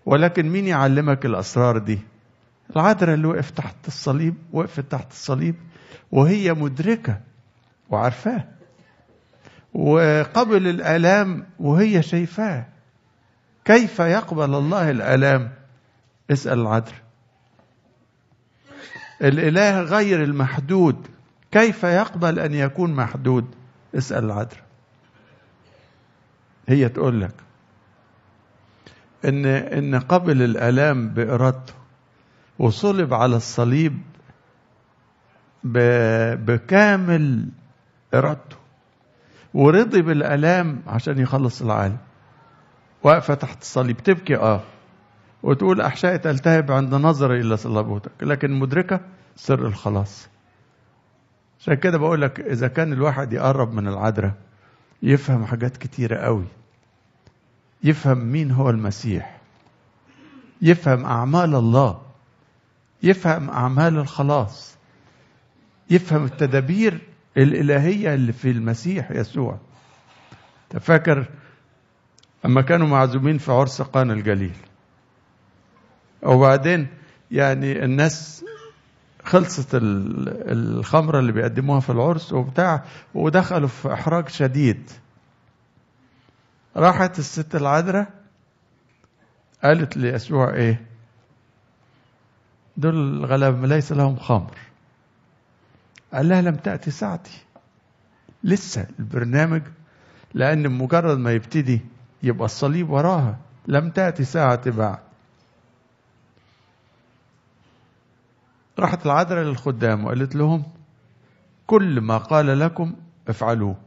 ولكن مين يعلمك الأسرار دي العذراء اللي وقف تحت الصليب وقفت تحت الصليب وهي مدركة وعارفاه وقبل الآلام وهي شايفاه كيف يقبل الله الآلام اسأل العذراء الإله غير المحدود كيف يقبل أن يكون محدود اسأل العذراء هي تقول لك ان ان قبل الالام بارادته وصلب على الصليب بكامل ارادته ورضي بالالام عشان يخلص العالم واقفه تحت الصليب تبكي اه وتقول احشائي تلتهب عند نظري الى صلابوتك لكن مدركه سر الخلاص عشان كده بقول لك اذا كان الواحد يقرب من العذراء يفهم حاجات كتيره قوي يفهم مين هو المسيح يفهم اعمال الله يفهم اعمال الخلاص يفهم التدابير الالهيه اللي في المسيح يسوع تفكر اما كانوا معزومين في عرس قانا الجليل وبعدين يعني الناس خلصت الخمره اللي بيقدموها في العرس وبتاع ودخلوا في احراج شديد راحت الست العذراء قالت ليسوع ايه دول الغلابة ليس لهم خمر قال لها لم تأتي ساعتي لسه البرنامج لأن مجرد ما يبتدي يبقى الصليب وراها لم تأتي ساعتي بعد راحت العذراء للخدام وقالت لهم كل ما قال لكم افعلوه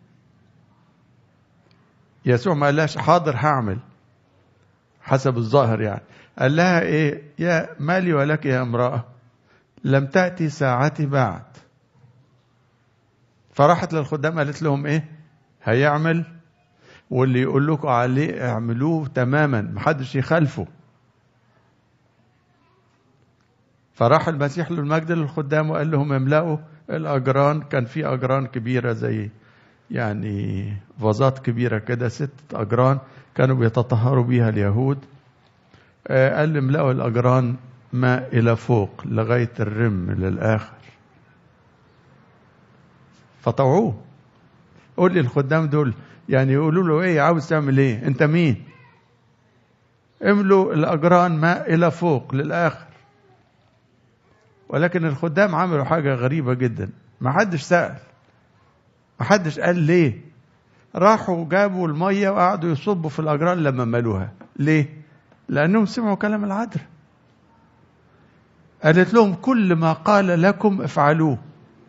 يسوع ما قالهاش حاضر هعمل حسب الظاهر يعني قال لها ايه يا مالي ولك يا امرأة لم تأتي ساعتي بعد فراحت للخدام قالت لهم ايه هيعمل واللي يقول لكم عليه اعملوه تماما محدش يخالفه فراح المسيح للمجد للخدام وقال لهم املأوا الأجران كان في أجران كبيرة زي يعني فازات كبيرة كده ست أجران كانوا بيتطهروا بيها اليهود قال لهم املأوا الأجران ماء إلى فوق لغاية الرم للآخر فطوعوه قول لي الخدام دول يعني يقولوا له ايه عاوز تعمل ايه انت مين املوا الاجران ماء الى فوق للاخر ولكن الخدام عملوا حاجه غريبه جدا ما حدش سال ما حدش قال ليه راحوا جابوا الميه وقعدوا يصبوا في الاجران لما ملوها ليه لانهم سمعوا كلام العذراء قالت لهم كل ما قال لكم افعلوه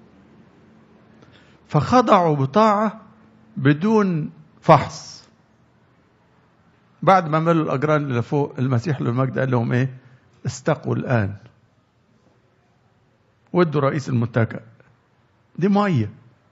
فخضعوا بطاعة بدون فحص بعد ما ملوا الأجران اللي فوق المسيح للمجد قال لهم إيه استقوا الآن ودوا رئيس المتكأ دي مية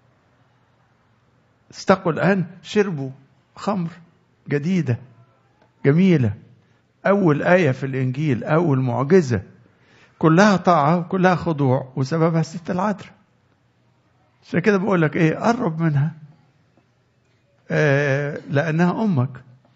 استقوا الآن شربوا خمر جديدة جميلة أول آية في الإنجيل أول معجزة كلها طاعة وكلها خضوع وسببها الست العذراء عشان كده بقول لك ايه قرب منها آه لانها امك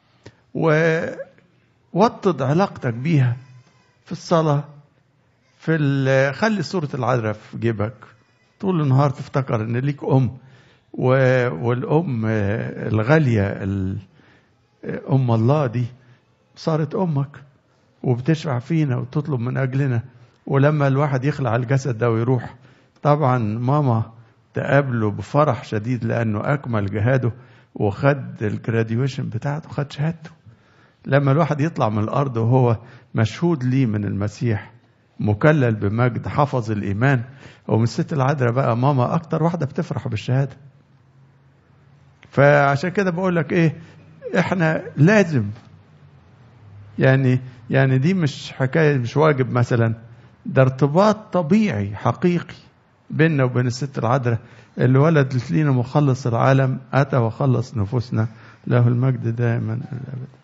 ووطد علاقتك بيها في الصلاه في خلي صوره العذراء في جيبك طول النهار تفتكر ان ليك ام والام الغاليه ام الله دي صارت امك وبتشفع فينا وتطلب من اجلنا ولما الواحد يخلع الجسد ده ويروح طبعا ماما تقابله بفرح شديد لانه اكمل جهاده وخد الجراديويشن بتاعته خد شهادته لما الواحد يطلع من الارض وهو مشهود ليه من المسيح مكلل بمجد حفظ الايمان ومن الست العذراء بقى ماما اكتر واحده بتفرح بالشهاده فعشان كده بقول لك ايه احنا لازم يعني يعني دي مش حكايه مش واجب مثلا ده ارتباط طبيعي حقيقي بيننا وبين الست العذراء اللي ولدت لينا مخلص العالم أتى وخلص نفوسنا له المجد دائما الأبد